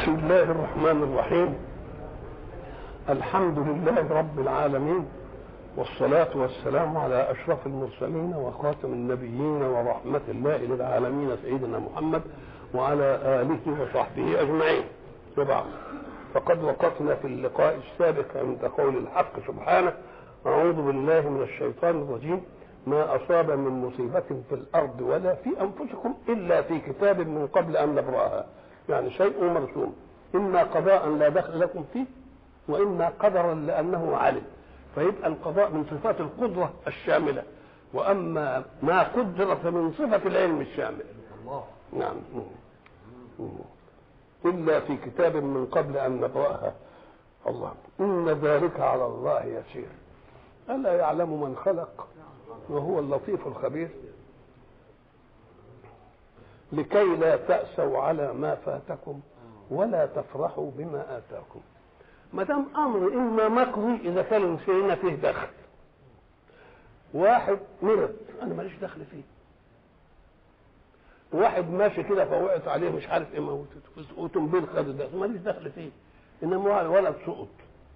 بسم الله الرحمن الرحيم الحمد لله رب العالمين والصلاة والسلام على أشرف المرسلين وخاتم النبيين ورحمة الله للعالمين سيدنا محمد وعلى آله وصحبه أجمعين وبعد فقد وقفنا في اللقاء السابق عند قول الحق سبحانه أعوذ بالله من الشيطان الرجيم ما أصاب من مصيبة في الأرض ولا في أنفسكم إلا في كتاب من قبل أن نبرأها يعني شيء مرسوم إما قضاء لا دخل لكم فيه وإما قدرا لأنه علم فيبقى القضاء من صفات القدرة الشاملة وأما ما قدر فمن صفة العلم الشامل الله نعم إلا في كتاب من قبل أن نبرأها الله إن ذلك على الله يسير ألا يعلم من خلق وهو اللطيف الخبير لكي لا تأسوا على ما فاتكم ولا تفرحوا بما آتاكم ما دام أمر إما مقضي إذا كان شيئنا فيه دخل واحد مرض أنا ماليش دخل فيه واحد ماشي كده فوقعت عليه مش عارف ايه موتته وتنبيل خد ده ماليش دخل فيه انما ولد سقط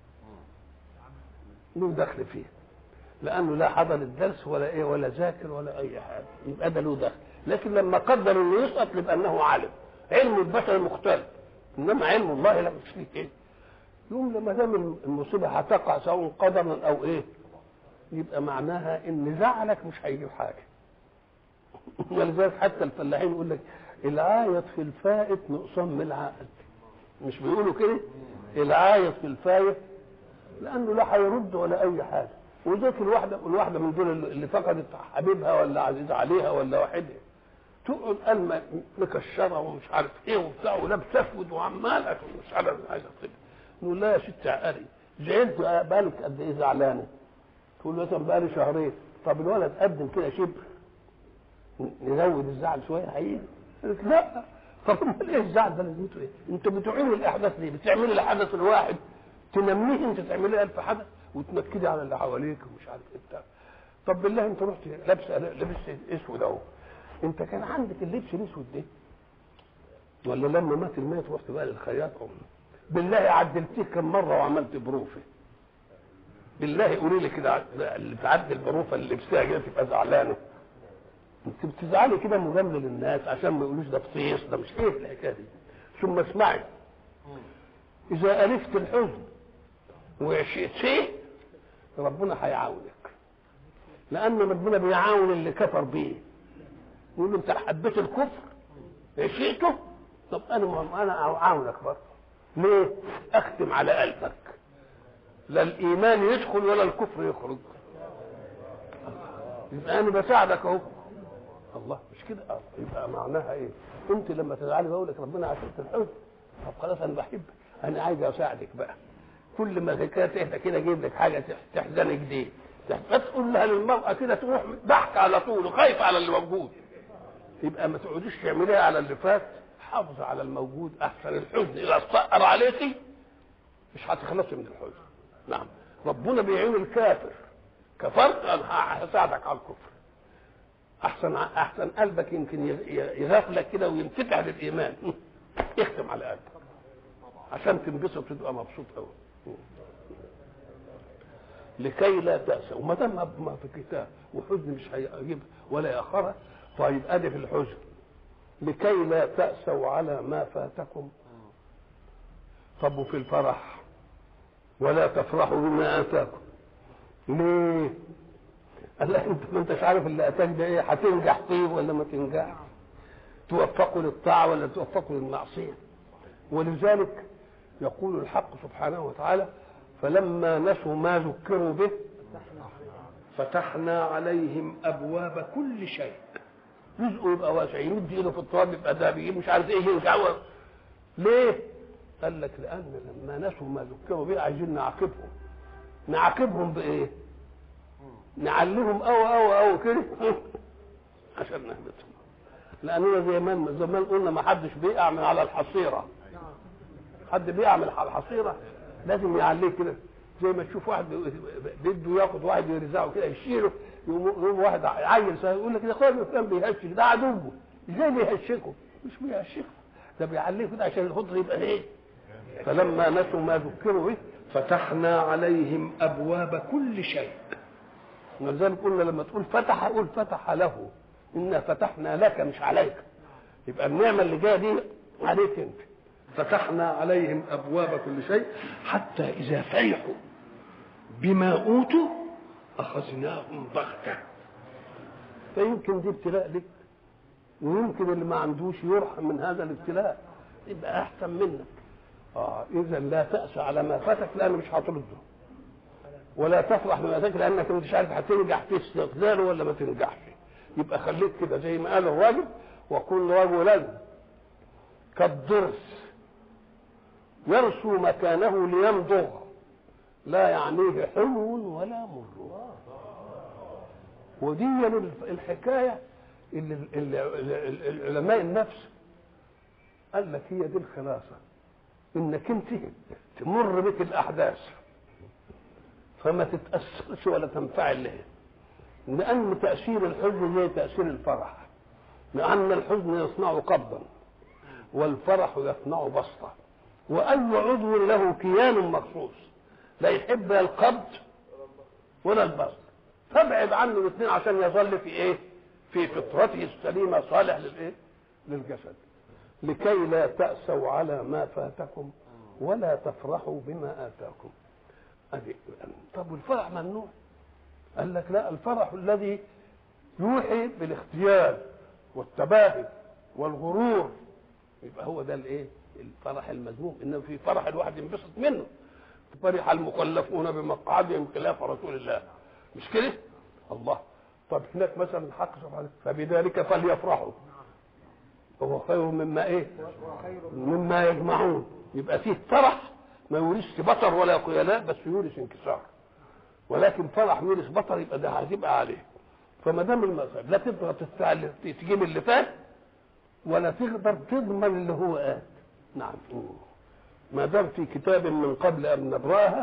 له دخل فيه لانه لا حضر الدرس ولا ايه ولا ذاكر ولا اي حاجه يبقى ده له دخل لكن لما قدر انه يسقط يبقى انه عالم علم البشر مختلف انما علم الله لا مش فيه ايه يوم لما دام المصيبه هتقع سواء قدرا او ايه يبقى معناها ان زعلك مش هيجيب حاجه ولذلك حتى الفلاحين يقول لك العايط في الفائت نقصان من العقل مش بيقولوا كده العايط في الفايت لانه لا هيرد ولا اي حاجه وذاك الواحده الواحده من دول اللي فقدت حبيبها ولا عزيز عليها ولا واحدها تقعد قلمه مكشره ومش عارف ايه وبتاع ولابس اسود وعماله مش عارف عايزه تصيب نقول لها يا ست عقلي زعلت بالك قد ايه زعلانه تقول له مثلا بقالي شهرين طب الولد قدم كده شبر نزود الزعل شويه هيجي قالت لا طب امال ايه الزعل ده لازمته ايه؟ انتوا بتعينوا الاحداث ليه؟ بتعملوا الحدث الواحد تنميه انت تعمليه الف حدث وتنكدي على اللي حواليك ومش عارف ايه بتاع طب بالله انت رحت لابس لابس اسود اهو انت كان عندك اللبس الاسود ده ولا لما مات الميت رحت بقى للخياط أو بالله عدلتيه كم مره وعملت بروفه بالله قولي لي كده اللي تعدل بروفه اللي لبسها كده تبقى زعلانه انت بتزعلي كده مجامله للناس عشان ما يقولوش ده فصيص ده مش ايه الحكايه دي ثم اسمعي اذا الفت الحزن وعشيت شيء ربنا هيعاونك لان ربنا بيعاون اللي كفر بيه يقول له انت حبيت الكفر عشيته طب انا انا اعاونك برضه ليه؟ اختم على قلبك لا الايمان يدخل ولا الكفر يخرج يبقى انا بساعدك اهو الله مش كده اه يبقى معناها ايه انت لما تزعلي بقول لك ربنا عشان الحزن طب خلاص انا بحبك انا عايز اساعدك بقى كل ما الحكايه تهدى كده اجيب لك حاجه تحزنك دي فتقول لها للمراه كده تروح ضحك على طول وخايفه على اللي موجود يبقى ما تقعديش تعمليها على اللي فات حافظ على الموجود احسن الحزن اذا استقر عليكي مش هتخلصي من الحزن نعم ربنا بيعين الكافر كفرت انا هساعدك على الكفر احسن احسن قلبك يمكن يغفلك كده وينفتح للايمان يختم على قلبك عشان تنبسط وتبقى مبسوط قوي لكي لا تأسى وما دام ما في كتاب وحزن مش هيجيب ولا يأخرها طيب ادي في الحزن لكي لا تأسوا على ما فاتكم طب وفي الفرح ولا تفرحوا بما آتاكم ليه؟ قال لا انت ما انتش عارف اللي اتاك ده ايه هتنجح طيب ولا ما تنجح توفقوا للطاعه ولا توفقوا للمعصيه ولذلك يقول الحق سبحانه وتعالى فلما نسوا ما ذكروا به فتحنا عليهم ابواب كل شيء رزقه يبقى واسع يمد ايده في التراب يبقى ده بيجيب مش عارف ايه يرجع ليه؟ قال لك لان لما نسوا ما ذكروا به عايزين نعاقبهم نعاقبهم بايه؟ نعلمهم او او او كده عشان نهبطهم لاننا زي ما زمان قلنا ما حدش بيقع من على الحصيره حد بيقع من على الحصيره لازم يعليه كده زي ما تشوف واحد بده ياخد واحد يرزعه كده يشيله يقوم واحد عيل يقول لك يا اخويا فلان بيهشك ده عدوه ازاي بيهشكه مش بيهشكه ده بيعليه كده عشان الخضر يبقى ايه فلما نسوا ما ذكروا به فتحنا عليهم ابواب كل شيء ولذلك قلنا لما تقول فتح قول فتح له انا فتحنا لك مش عليك يبقى النعمه اللي جايه دي عليك انت فتحنا عليهم ابواب كل شيء حتى اذا فرحوا بما اوتوا اخذناهم بغته فيمكن دي ابتلاء لك ويمكن اللي ما عندوش يرحم من هذا الابتلاء يبقى احسن منك اه اذا لا تأس على ما فاتك لان مش هترده ولا تفرح بما فاتك لانك مش عارف هتنجح في استقباله ولا ما تنجحش يبقى خليك كده زي ما قال الراجل وكن رجلا كالضرس يرسو مكانه ليمضغ لا يعنيه حلو ولا مر ودي الحكايه اللي اللي- اللي- العلماء النفس قال لك هي دي الخلاصه انك انت تمر بك الاحداث فما تتاثرش ولا تنفعل لها لان تاثير الحزن زي تاثير الفرح لان الحزن يصنع قبضا والفرح يصنع بسطه واي عضو له كيان مخصوص لا يحب لا القبض ولا البسط فابعد عنه الاثنين عشان يظل في ايه في فطرته السليمه صالح للايه للجسد لكي لا تأسوا على ما فاتكم ولا تفرحوا بما آتاكم أدي طب والفرح ممنوع قال لك لا الفرح الذي يوحي بالاختيال والتباهي والغرور يبقى هو ده الايه الفرح المذموم انه في فرح الواحد ينبسط منه فرح المكلفون بمقعدهم خلاف رسول الله مش كده الله طب هناك مثلا الحق سبحانه فبذلك فليفرحوا هو خير مما ايه مما يجمعون يبقى فيه فرح ما يورثش بطر ولا خيلاء بس يورث انكسار ولكن فرح يورث بطر يبقى ده هتبقى عليه فما دام المصائب لا تقدر تستعل تجيب اللي فات ولا تقدر تضمن اللي هو آت نعم ما دام في كتاب من قبل ان نبراها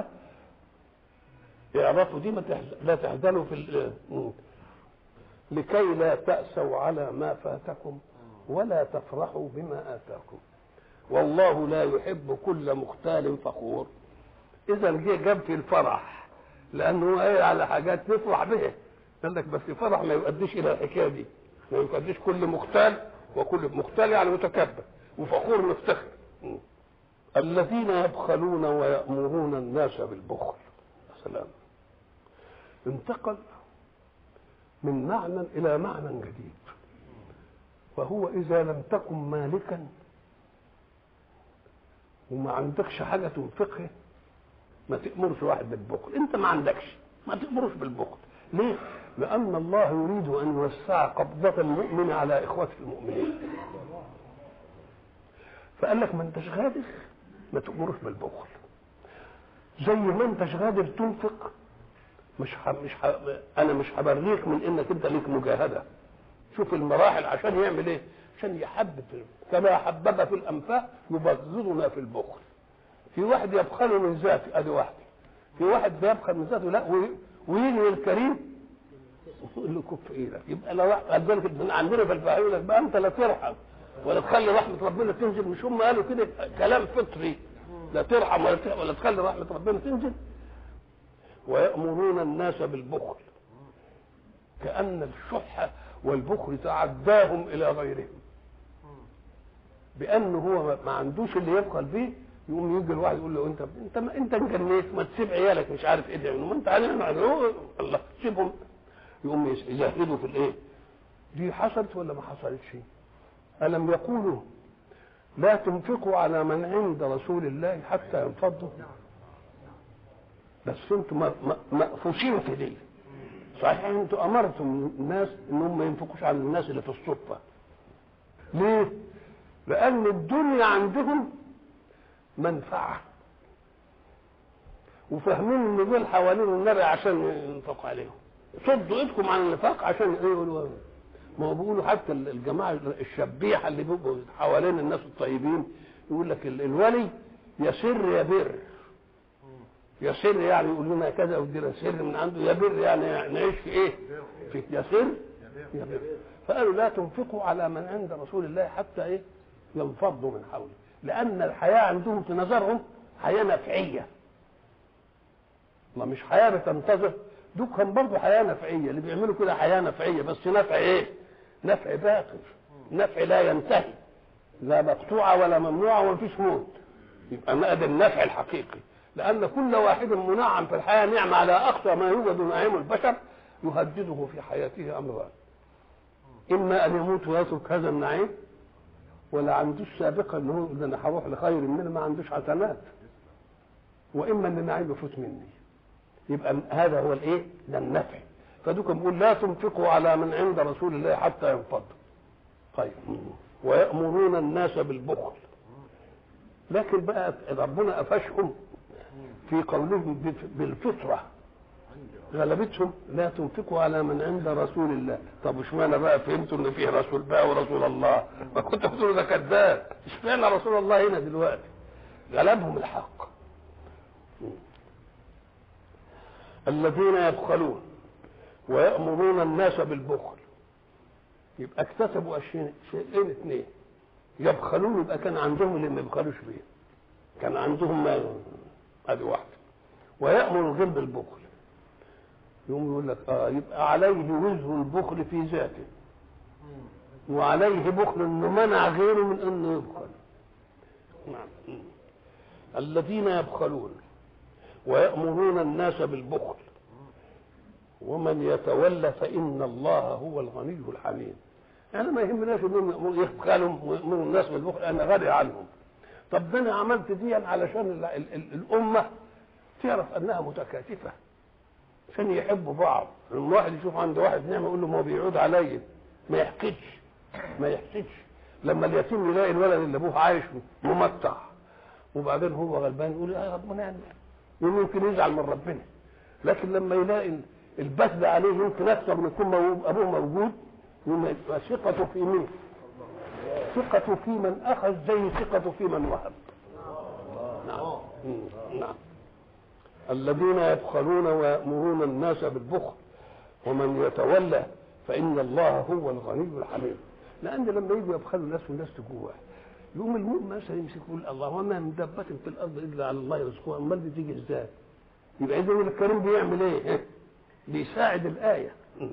اعرفوا دي ما تحزن لا تحزنوا في ال- مم. لكي لا تأسوا على ما فاتكم ولا تفرحوا بما آتاكم والله لا يحب كل مختال فخور إذا جه جاب في الفرح لأنه قايل على حاجات نفرح بها قال لك بس الفرح ما يؤديش إلى الحكاية دي ما يؤديش كل مختال وكل مختال يعني متكبر وفخور مفتخر م. الذين يبخلون ويأمرون الناس بالبخل سلام انتقل من معنى إلى معنى جديد وهو إذا لم تكن مالكا وما عندكش حاجة تنفقها ما تأمرش واحد بالبخل أنت ما عندكش ما تأمرش بالبخل ليه؟ لأن الله يريد أن يوسع قبضة المؤمن على إخوته المؤمنين فقال لك ما أنتش غادر ما تأمرش بالبخل زي ما أنتش غادر تنفق مش ح... مش ح... انا مش هبريك من انك انت ليك مجاهده شوف المراحل عشان يعمل ايه عشان يحبب في كما حبب في الانفاق يبغضنا في البخل في واحد يبخل من ذاته ادي واحد في واحد بيبخل من ذاته لا وي- ويجي للكريم يقول له كف ايدك يبقى لو واحد قال بالك من عندنا في الفقه يقول لك بقى انت لا ترحم ولا تخلي رحمه ربنا تنزل مش هم قالوا كده كلام فطري لا ترحم ولا ت- ولا تخلي رحمه ربنا تنزل ويأمرون الناس بالبخل كأن الشح والبخل تعداهم إلى غيرهم بأنه هو ما عندوش اللي يبخل بيه يقوم يجي الواحد يقول له انت انت ما انت انجنيت ما تسيب عيالك مش عارف ايه ده ما انت علينا الله سيبهم يقوم يزهدوا في الايه دي حصلت ولا ما حصلتش ألم يقولوا لا تنفقوا على من عند رسول الله حتى ينفضوا بس انتم م- م- مقفوشين في دي صحيح انتم امرتم الناس انهم ما ينفقوش على الناس اللي في الصدفه ليه لان الدنيا عندهم منفعه وفاهمين ان دول حوالين النبي عشان ينفقوا عليهم صدوا ايدكم عن النفاق عشان ايه يقولوا ما هو بيقولوا حتى الجماعه الشبيحه اللي بيبقوا حوالين الناس الطيبين يقول لك ال- الولي يسر يبر يسر يعني يقول لنا كذا ودينا سر من عنده يبر يعني نعيش في ايه؟ في يسر يبر فقالوا لا تنفقوا على من عند رسول الله حتى ايه؟ ينفضوا من حوله لان الحياه عندهم في نظرهم حياه نفعيه ما مش حياه بتنتظر دول كان برضه حياه نفعيه اللي بيعملوا كده حياه نفعيه بس نفع ايه؟ نفع باقي نفع لا ينتهي لا مقطوعه ولا ممنوعه ومفيش موت يبقى ده النفع الحقيقي لان كل واحد منعم في الحياه نعمه على اقصى ما يوجد من نعيم البشر يهدده في حياته امران اما ان يموت ويترك هذا النعيم ولا عندوش سابقا ان هو ده انا هروح لخير منه ما عندوش حسنات واما ان النعيم يفوت مني يبقى هذا هو الايه؟ ده النفع فدوكم بيقول لا تنفقوا على من عند رسول الله حتى ينفضوا طيب ويأمرون الناس بالبخل لكن بقى ربنا قفشهم في قولهم بالفطرة غلبتهم لا تنفقوا على من عند رسول الله طب اشمعنى بقى فهمتوا ان فيه رسول بقى ورسول الله ما كنت بتقولوا ده كذاب اشمعنى رسول الله هنا دلوقتي غلبهم الحق الذين يبخلون ويأمرون الناس بالبخل يبقى اكتسبوا شيئين اثنين يبخلون يبقى كان عندهم اللي ما يبخلوش بيه كان عندهم ما ادي واحده ويأمر الغير بالبخل يقوم يقول لك اه يبقى عليه وزر البخل في ذاته وعليه بخل انه منع غيره من انه يبخل نعم الذين يبخلون ويأمرون الناس بالبخل ومن يتولى فإن الله هو الغني الحميد أنا ما يهمناش انهم يبخلوا ويأمروا الناس بالبخل أنا غني عنهم طب ده أنا عملت دي علشان ال ال ال الأمة تعرف أنها متكاتفة عشان يحبوا بعض لما واحد يشوف عند واحد نعمة يقول له ما بيعود عليا ما يحكيش ما يحسدش لما اليتيم يلاقي الولد اللي ابوه عايش ممتع وبعدين هو غلبان يقول يا ربنا يعني يمكن يزعل من ربنا لكن لما يلاقي البث عليه يمكن اكثر من يكون ابوه موجود يبقى ثقته في مين؟ ثقته في من اخذ زي ثقته في من وهب. نعم نعم الذين يبخلون ويأمرون الناس بالبخل ومن يتولى فإن الله هو الغني الحميد لأن لما يجوا يبخلوا الناس والناس تجوع يقوم المؤمن مثلا يمسك يقول الله وما من دابة في الأرض إلا على الله يرزقها أمال بتيجي إزاي؟ يبقى إذا الكريم بيعمل إيه؟ بيساعد الآية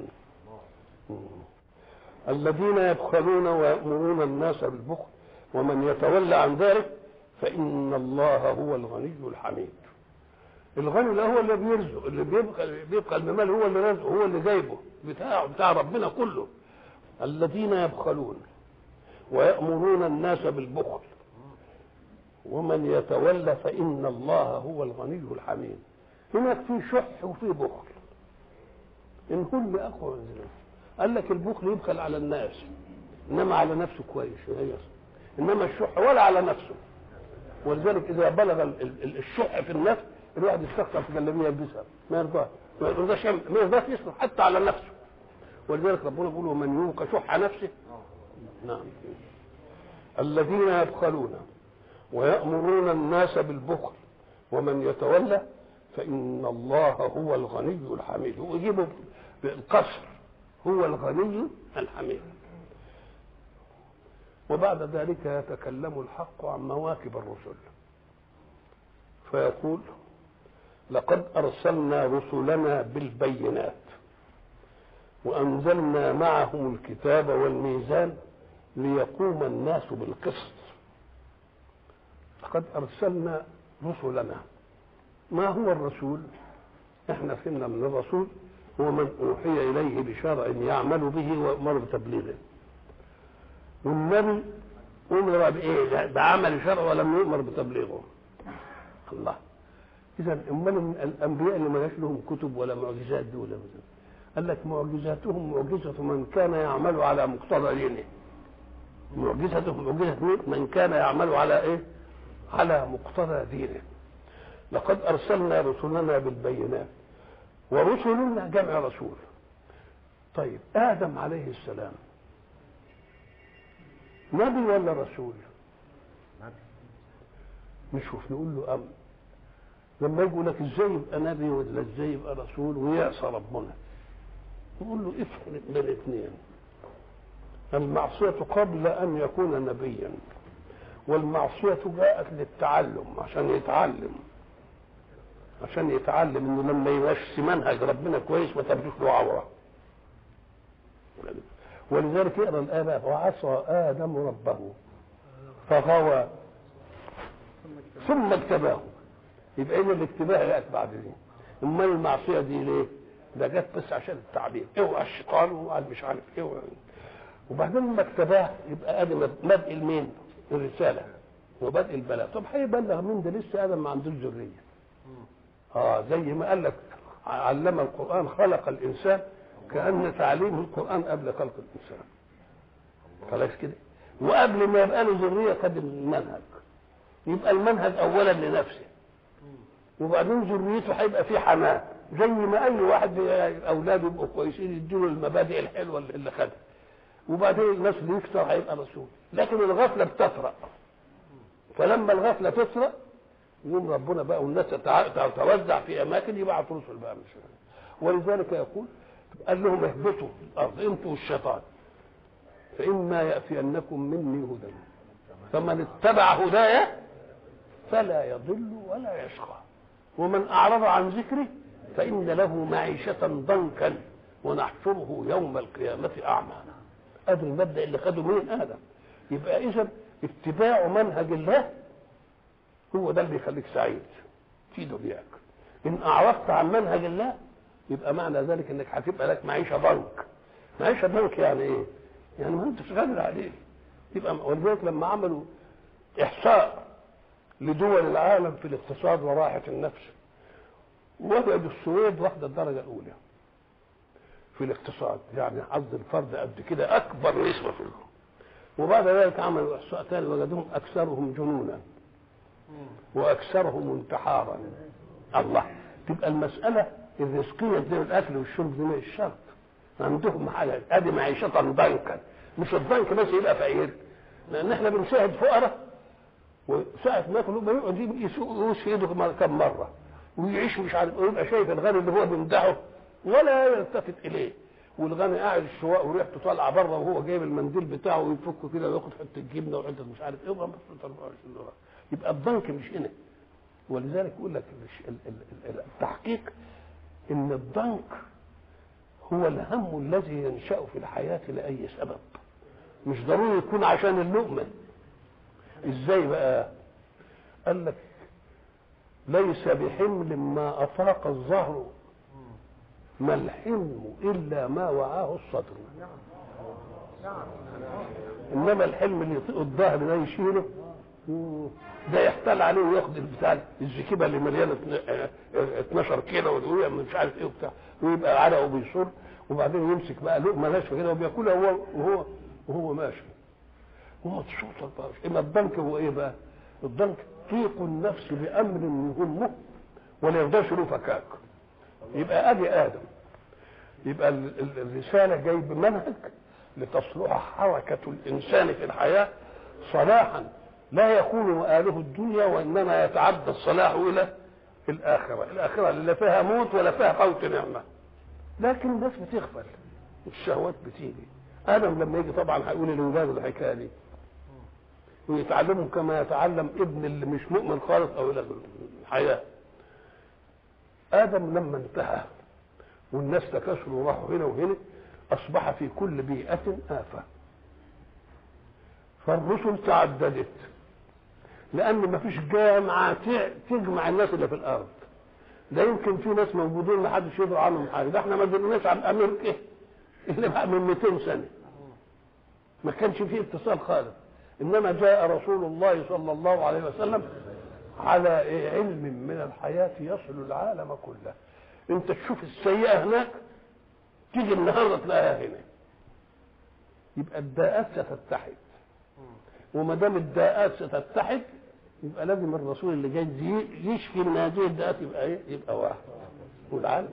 الذين يبخلون ويأمرون الناس بالبخل ومن يتولى عن ذلك فإن الله هو الغني الحميد الغني ده هو اللي بيرزق اللي بيبقى بيبقى المال هو اللي رزقه هو اللي جايبه بتاعه بتاع ربنا كله الذين يبخلون ويأمرون الناس بالبخل ومن يتولى فإن الله هو الغني الحميد هناك في شح وفي بخل إن كل أقوى من ذلك قال لك البخل يبخل على الناس إنما على نفسه كويس هي إنما الشح ولا على نفسه ولذلك إذا بلغ الشح في النفس الواحد يستخسر في جلابيه يلبسها ما يرضاش ما يرضاش ما يرضاش يصرف حتى على نفسه ولذلك ربنا بيقول ومن يوق شح نفسه نعم الذين يبخلون ويأمرون الناس بالبخل ومن يتولى فإن الله هو الغني الحميد ويجيبه بالقصر هو الغني الحميد وبعد ذلك يتكلم الحق عن مواكب الرسل فيقول لقد أرسلنا رسلنا بالبينات وأنزلنا معهم الكتاب والميزان ليقوم الناس بالقسط لقد أرسلنا رسلنا ما هو الرسول احنا فهمنا من الرسول هو من أوحي إليه بشرع يعمل به ويؤمر بتبليغه والنبي أمر بإيه بعمل شرع ولم يؤمر بتبليغه الله اذا امال الانبياء اللي ما لهم كتب ولا معجزات دول مثلا قال لك معجزاتهم معجزه من كان يعمل على مقتضى دينه معجزتهم معجزه مين؟ من كان يعمل على ايه؟ على مقتضى دينه لقد ارسلنا رسلنا بالبينات ورسلنا جمع رسول طيب ادم عليه السلام نبي ولا رسول؟ نشوف نقول له أم لما يقول لك ازاي يبقى نبي ولا ازاي يبقى رسول ويعصى ربنا نقول له افرق بين الاثنين المعصية قبل أن يكون نبيا والمعصية جاءت للتعلم عشان يتعلم عشان يتعلم انه لما يمشي منهج ربنا كويس ما تبدوش له عوره ولذلك يقرا الايه بقى وعصى ادم ربه فغوى ثم اجتباه يبقى اذا الاتباع جاءت بعد دي امال المعصيه دي ليه؟ ده جت بس عشان التعليم اوعى الشيطان وقال مش عارف ايه اوعى. وبعدين لما اجتباه يبقى ادم مبدئ المين؟ الرساله وبدء البلاغ طب هيبلغ مين ده لسه ادم ما عندوش ذريه اه زي ما قال لك علم القران خلق الانسان كان تعليم القران قبل خلق الانسان خلاص كده وقبل ما يبقى له ذريه خد المنهج يبقى المنهج اولا لنفسه وبعدين ذريته هيبقى فيه حنان زي ما اي واحد اولاده يبقوا كويسين يديله المبادئ الحلوه اللي خدها وبعدين الناس اللي يكثر هيبقى رسول لكن الغفله بتطرأ فلما الغفله تطرأ يوم ربنا بقى والناس تتوزع في اماكن يبعث رسل بقى مش ولذلك يقول قال لهم اهبطوا الارض انتوا والشيطان فاما ياتينكم مني هدى فمن اتبع هدايا فلا يضل ولا يشقى ومن اعرض عن ذكري فان له معيشه ضنكا ونحشره يوم القيامه اعمى ادي المبدا اللي خده من ادم يبقى اذا اتباع منهج الله هو ده اللي يخليك سعيد في دنياك ان اعرضت عن منهج الله يبقى معنى ذلك انك هتبقى لك معيشه ضنك معيشه ضنك يعني ايه؟ يعني ما انتش قادر عليه يبقى ولذلك لما عملوا احصاء لدول العالم في الاقتصاد وراحه النفس وجدوا السويد واخده الدرجه الاولى في الاقتصاد يعني حظ الفرد قد كده اكبر نسبه فيهم وبعد ذلك عملوا احصاء ثاني وجدوهم اكثرهم جنونا واكثرهم انتحارا الله تبقى المساله الرزقيه زي الاكل والشرب دي مش شرط عندهم حاجه ادي معيشه ضنكا مش الضنك بس يبقى فقير لان احنا بنشاهد فقراء وساعة ما ياكل ما يقعد يسوق في ايده كم مره ويعيش مش عارف ويبقى شايف الغني اللي هو بيمدحه ولا يلتفت اليه والغني قاعد الشواء وريحته طالعه بره وهو جايب المنديل بتاعه ويفكه كده وياخد حته جبنه وحته مش عارف ايه ويبقى 24 دولار يبقى الضنك مش هنا ولذلك يقول لك التحقيق ان الضنك هو الهم الذي ينشا في الحياه لاي سبب مش ضروري يكون عشان اللقمه ازاي بقى قال لك ليس بحمل ما افاق الظهر ما الحلم الا ما وعاه الصدر انما الحلم اللي يطيق الظهر ده يشيله ده يحتال عليه وياخد البتاع الزكيبه اللي مليانه 12 كيلو ويقول مش عارف ايه وبتاع ويبقى عرقه بيصر وبعدين يمسك بقى لقمه ناشفه كده وبياكلها وهو وهو وهو ماشي ومبسوط بقى اما الضنك هو ايه بقى؟ الضنك ضيق النفس بامر يهمه ولا يرضاش له فكاك يبقى ادي ادم يبقى الرساله جاي بمنهج لتصلح حركه الانسان في الحياه صلاحا لا يكون مآله الدنيا وإنما يتعدى الصلاح إلى الآخرة الآخرة اللي لا فيها موت ولا فيها فوت نعمة لكن الناس بتغفل الشهوات بتيجي آدم لما يجي طبعا هيقول لأولاده الحكاية دي ويتعلمهم كما يتعلم ابن اللي مش مؤمن خالص أو إلى الحياة آدم لما انتهى والناس تكاثروا وراحوا هنا وهنا أصبح في كل بيئة آفة فالرسل تعددت لان ما فيش جامعه تجمع الناس اللي في الارض ده يمكن في ناس موجودين ما حدش يدري عنهم حاجه ده احنا ما درناش عن امريكا اللي بقى من 200 سنه ما كانش فيه اتصال خالص انما جاء رسول الله صلى الله عليه وسلم على علم من الحياه يصل العالم كله انت تشوف السيئه هناك تيجي النهارده تلاقيها هنا يبقى الداءات ستتحد وما دام الداءات ستتحد يبقى لازم الرسول اللي جاي يشفي من هذه الداءات يبقى ايه؟ يبقى واحد والعالم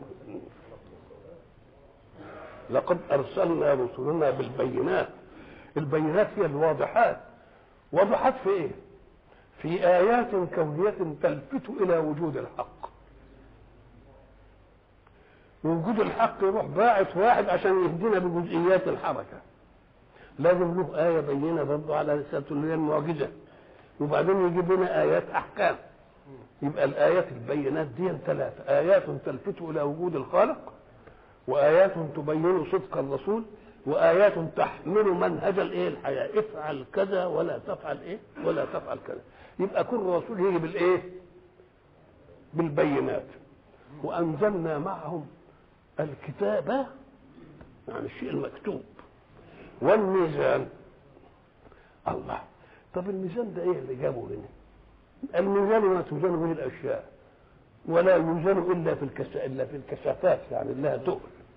لقد ارسلنا رسلنا بالبينات البينات هي الواضحات واضحات في ايه؟ في ايات كونيه تلفت الى وجود الحق وجود الحق يروح باعث واحد عشان يهدينا بجزئيات الحركه لازم له آية بينة برضه على رسالته اللي هي المعجزة وبعدين يجيب لنا ايات احكام يبقى الايات البينات دي ثلاثه ايات تلفت الى وجود الخالق وايات تبين صدق الرسول وايات تحمل منهج الايه الحياه افعل كذا ولا تفعل ايه ولا تفعل كذا يبقى كل رسول يجي بالايه بالبينات وانزلنا معهم الكتاب يعني الشيء المكتوب والميزان الله طب الميزان ده ايه اللي جابه هنا الميزان ما توزن به الاشياء ولا يوزن الا في الكسا الا في الكثافات يعني لها تقل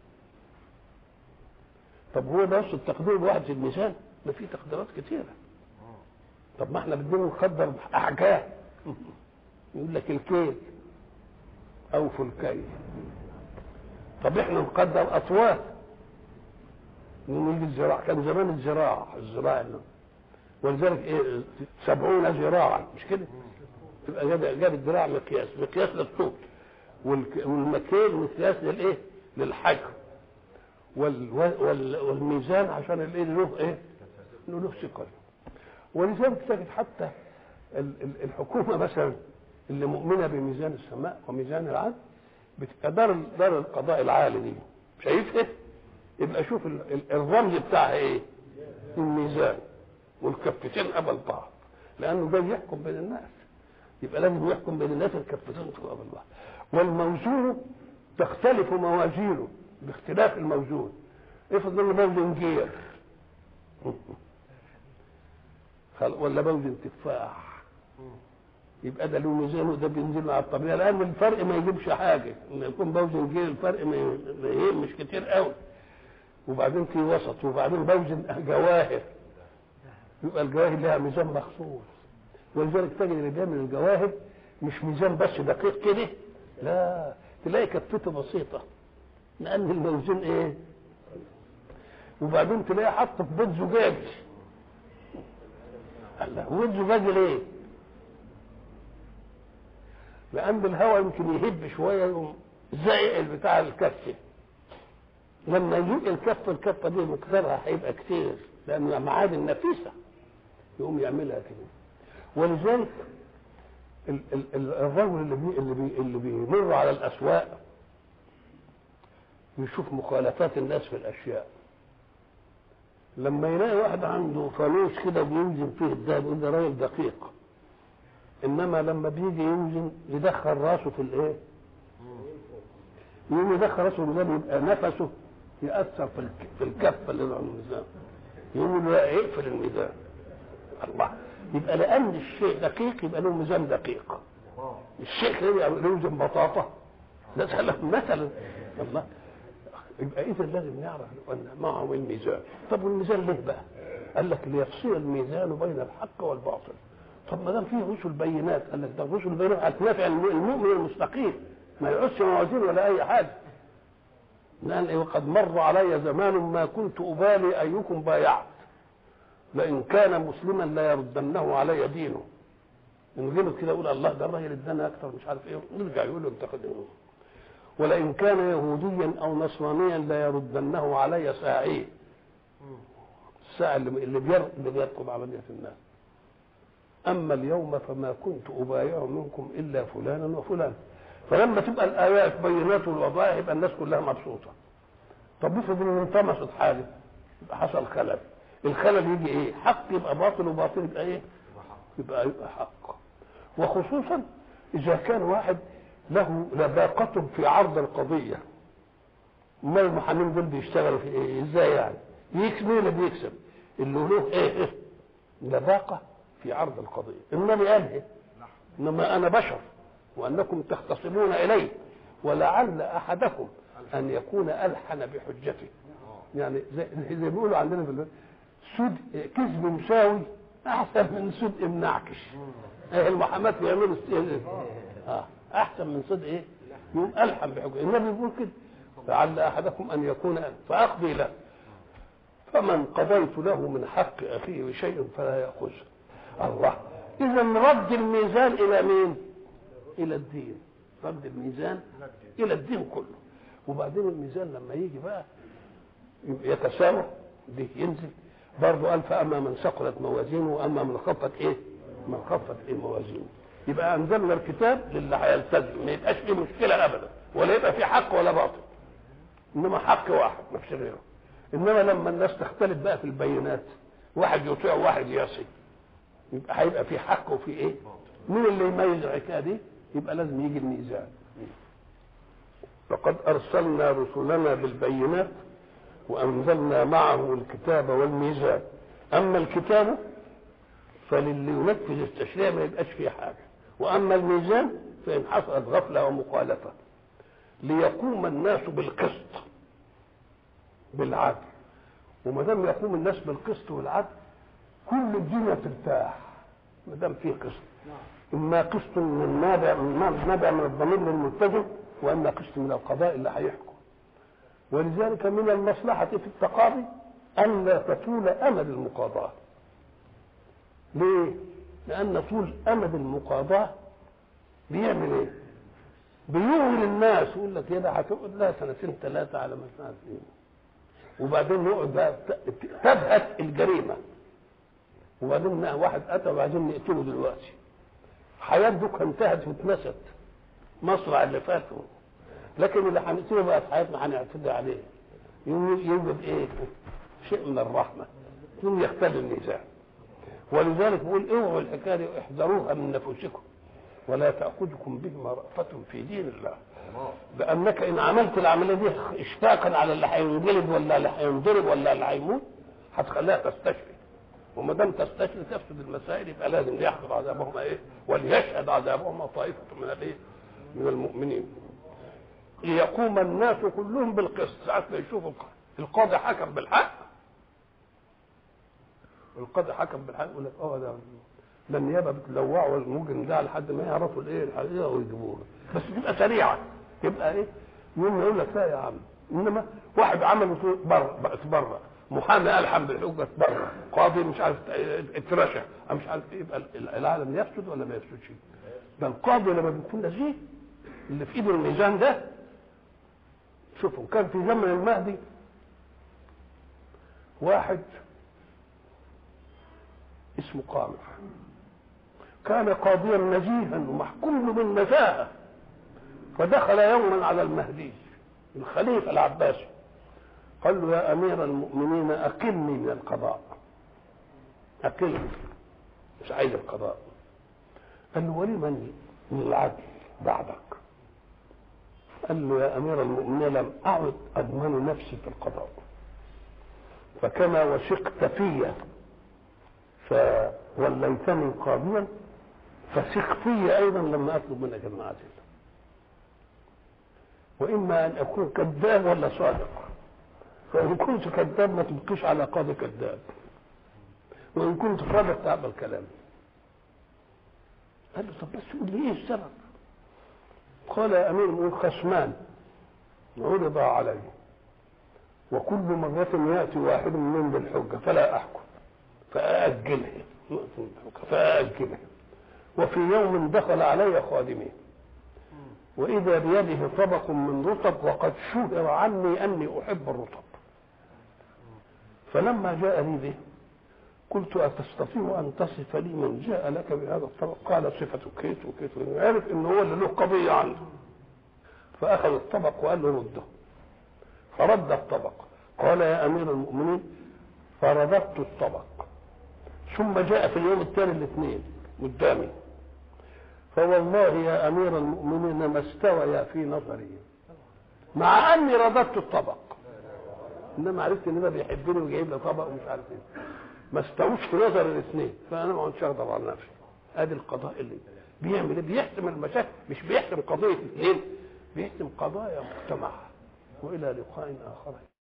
طب هو ده اصل التقدير الواحد في الميزان ما في تقديرات كتيره طب ما احنا بدنا نقدر احجام يقول لك الكيل او في الكيل طب احنا نقدر اطوال نقول الزراعة كان زمان الزراعة الزراعة ولذلك ايه سبعون ذراعا مش كده يبقى جاب جاب الذراع مقياس مقياس للطول والك- والمكيل مقياس للايه للحجم وال وال والميزان عشان الايه له ايه له ثقل ولذلك تجد حتى ال- ال- الحكومه مثلا اللي مؤمنه بميزان السماء وميزان العدل بتبقى دار دار القضاء العالي دي شايف ايه يبقى شوف ال- ال- الرمز بتاعها ايه الميزان والكفتين قبل بعض لانه جاي يحكم بين الناس يبقى لازم يحكم بين الناس الكفتين قبل بعض والموزون تختلف موازينه باختلاف الموزون افرض ان موزن جير خل- ولا موزن تفاح يبقى ده له ميزان وده بينزل مع الطبيعه لان الفرق ما يجيبش حاجه لما يكون موزن جير الفرق ما ي- ما يهمش كتير قوي وبعدين في وسط وبعدين بوزن جواهر يبقى الجواهر لها ميزان مخصوص ولذلك تجد اللي بيعمل الجواهر مش ميزان بس دقيق كده لا تلاقي كفته بسيطه لان الموزون ايه وبعدين تلاقيه حط في بيت زجاج الله هو بيت زجاج ليه لان الهواء يمكن يهب شويه يقوم زي بتاع الكفه لما يجيب الكفه الكفه دي مقدارها هيبقى كتير لان معادن نفيسه يقوم يعملها كده ولذلك ال- ال- ال- الرجل اللي بي اللي, بي اللي بيمر على الاسواق يشوف مخالفات الناس في الاشياء لما يلاقي واحد عنده فانوس كده بينزل فيه الذهب يقول ده راجل دقيق انما لما بيجي يوزن يدخل راسه في الايه يقوم يدخل راسه في الميزان يبقى نفسه ياثر في الك- في الكفه اللي على الميزان يقول له لا اقفل الميزان الله يبقى لان الشيء دقيق يبقى له ميزان دقيق الشيء كده يبقى له ميزان بطاطا مثلا مثلا الله يبقى اذا لازم نعرف ان معهم الميزان طب والميزان ليه بقى؟ قال لك ليفصل الميزان بين الحق والباطل طب ما دام فيه رسل بينات قال لك ده الرسل البينات هتنافع الم- المؤمن المستقيم ما يعوزش موازين ولا اي حاجه لان إيه وقد مر علي زمان ما كنت ابالي ايكم بايعت لئن كان مسلما لا يردنه علي دينه من غير كده يقول الله ده الراجل ادانا اكثر مش عارف ايه نرجع يقول له انت خد ولئن كان يهوديا او نصرانيا لا يردنه علي ساعيه الساعه اللي اللي بير- اللي بيرقب عمليه الناس اما اليوم فما كنت ابايع منكم الا فلانا وفلانا فلما تبقى الايات بينات والوضائح يبقى الناس كلها مبسوطه طب افرض ان انطمست حاجه يبقى حصل خلل الخلل يجي ايه حق يبقى باطل وباطل يبقى ايه يبقى يبقى حق وخصوصا اذا كان واحد له لباقة في عرض القضية ما المحامين دول بيشتغلوا في ايه ازاي يعني يكسب مين اللي بيكسب اللي له ايه, إيه؟ لباقة في عرض القضية انني قال إيه؟ انما انا بشر وانكم تختصمون الي ولعل احدكم ان يكون الحن بحجته يعني زي, زي ما بيقولوا عندنا في البلد سود كذب مساوي احسن من صدق منعكش إيه المحاماه بيعملوا الس- اه احسن من صدق ايه يقوم الحن بحجته النبي بيقول كده لعل احدكم ان يكون فاقضي له فمن قضيت له من حق اخيه شيء فلا ياخذه الله اذا رد الميزان الى مين الى الدين رد الميزان الى الدين كله وبعدين الميزان لما يجي بقى يتساوى ده ينزل برضه قال فاما من ثقلت موازينه واما من خفت ايه من خفت ايه موازينه يبقى انزلنا الكتاب للي هيلتزم ما يبقاش فيه مشكله ابدا ولا يبقى فيه حق ولا باطل انما حق واحد ما فيش غيره انما لما الناس تختلف بقى في البينات واحد يطيع وواحد يعصي يبقى هيبقى في حق وفي ايه مين اللي يميز الحكايه دي يبقى لازم يجي الميزان لقد ارسلنا رسلنا بالبينات وانزلنا معه الكتاب والميزان اما الكتاب فللي ينفذ التشريع ما يبقاش فيه حاجه واما الميزان فان حصلت غفله ومخالفه ليقوم الناس بالقسط بالعدل وما دام يقوم الناس بالقسط والعدل كل الدنيا ترتاح ما دام فيه قسط اما قسط من نابع من نابع من الضمير للملتزم واما قسط من القضاء اللي هيحكم ولذلك من المصلحه في التقاضي الا تطول امد المقاضاه ليه؟ لان طول امد المقاضاه بيعمل ايه؟ بيغري الناس يقول لك يا ده هتقعد لها سنتين ثلاثه على ما تعرف ايه وبعدين يقعد بقى تبهت الجريمه وبعدين واحد اتى وبعدين نقتله دلوقتي حياته انتهت واتنست مصرع اللي فاتوا لكن اللي هنقتله بقى في حياتنا هنعتدي عليه يوجد ايه؟ شيء من الرحمه ثم يختل الميزان ولذلك بيقول اوعوا الحكايه دي احذروها من نفوسكم ولا تاخذكم بهما رأفة في دين الله لانك ان عملت العمليه دي اشفاقا على اللي هينجلد ولا اللي هينضرب ولا اللي هيموت هتخليها تستشفي وما دام تستشفي تفسد المسائل يبقى لازم يحضر عذابهم ايه وليشهد عذابهم طائفه من الايه من المؤمنين ليقوم الناس كلهم بالقسط ساعات ما يشوفوا القاضي حكم بالحق القاضي حكم بالحق يقول لك اه ده ده النيابه بتلوعوا المجرم ده لحد ما يعرفوا الايه الحقيقه ويجيبوه بس تبقى سريعه تبقى ايه يوم يقول لك لا يا عم انما واحد عمل بره بقت بره محامي الحم بالحجه بره قاضي مش عارف اترشى مش عارف ايه يبقى العالم يفسد ولا ما يفسدش ده القاضي لما بيكون نزيه اللي في ايده الميزان ده شوفوا كان في زمن المهدي واحد اسمه قامع كان قاضيا نزيها ومحكوم بالنزاهه فدخل يوما على المهدي الخليفه العباسي قال له يا امير المؤمنين اقلني من القضاء اقلني مش عايز القضاء قال له ولمن من العدل بعدك قال له يا امير المؤمنين لم اعد اضمن نفسي في القضاء فكما وثقت في فوليتني قاضيا فثق في ايضا لما اطلب منك المعادل واما ان اكون كذاب ولا صادق فان كنت كذاب ما تبقيش على قاضي كذاب وان كنت صادق تقبل كلامي قال له طب بس قول لي ايه السبب قال يا امير المؤمنين خصمان عرض علي وكل مرة يأتي واحد منهم بالحجة فلا أحكم فأأجلها فأأجلها وفي يوم دخل علي خادمي وإذا بيده طبق من رطب وقد شهر عني أني أحب الرطب فلما جاء لي به قلت أتستطيع أن تصف لي من جاء لك بهذا الطبق قال صفة كيت وكيت عرف إن هو اللي له قضية عنده فأخذ الطبق وقال له رده فرد الطبق قال يا أمير المؤمنين فرددت الطبق ثم جاء في اليوم الثاني الاثنين قدامي فوالله يا امير المؤمنين ما استويا في نظري مع اني رددت الطبق انما عرفت ان ده بيحبني وجايب لي طبق ومش عارف ايه ما استووش في نظر الاثنين فانا ما كنتش اغضب على نفسي ادي القضاء اللي بيعمل ايه بيحسم المشاكل مش بيحسم قضيه اثنين بيحسم قضايا مجتمع والى لقاء اخر